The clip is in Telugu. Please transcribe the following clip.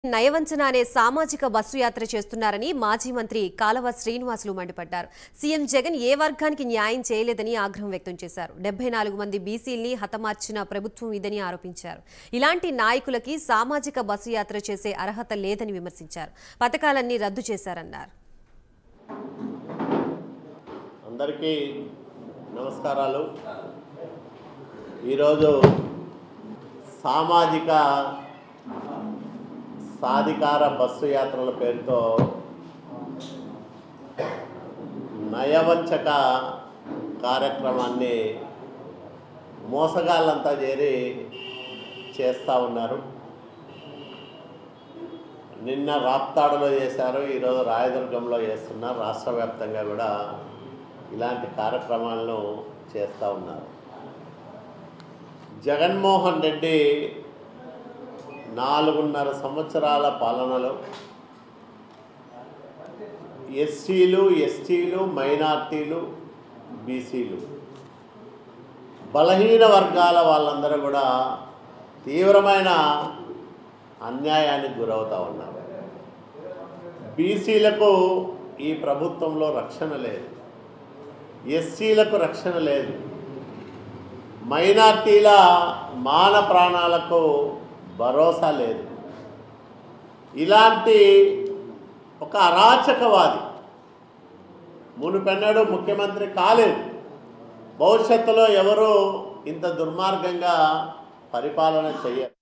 నయవంచన అనే సామాజిక బస్సు యాత్ర చేస్తున్నారని మాజీ మంత్రి కాలవ శ్రీనివాసులు మండిపడ్డారు సీఎం జగన్ ఏ వర్గానికి న్యాయం చేయలేదని ఆగ్రహం వ్యక్తం చేశారు డెబ్బై నాలుగు మంది బీసీల్ని హతమార్చిన ప్రభుత్వం ఇదని ఆరోపించారు ఇలాంటి నాయకులకి సామాజిక బస్సు యాత్ర చేసే అర్హత లేదని విమర్శించారు పథకాలన్నీ రద్దు చేశారన్నారు అందరికీ నమస్కారాలు ఈరోజు సామాజిక సాధికార బస్సు యాత్రల పేరుతో నయవంచక కార్యక్రమాన్ని మోసగాళ్ళంతా చేరి చేస్తూ ఉన్నారు నిన్న రాప్తాడులో చేశారు ఈరోజు రాయదుర్గంలో చేస్తున్నారు రాష్ట్ర వ్యాప్తంగా కూడా ఇలాంటి కార్యక్రమాలను చేస్తూ ఉన్నారు జగన్మోహన్ రెడ్డి నాలుగున్నర సంవత్సరాల పాలనలో ఎస్సీలు ఎస్టీలు మైనార్టీలు బీసీలు బలహీన వర్గాల వాళ్ళందరూ కూడా తీవ్రమైన అన్యాయానికి గురవుతూ ఉన్నారు బీసీలకు ఈ ప్రభుత్వంలో రక్షణ లేదు ఎస్సీలకు రక్షణ లేదు మైనార్టీల మాన ప్రాణాలకు భరోసా లేదు ఇలాంటి ఒక అరాచకవాది మునుపెన్నడూ ముఖ్యమంత్రి కాలేదు భవిష్యత్తులో ఎవరు ఇంత దుర్మార్గంగా పరిపాలన చేయరు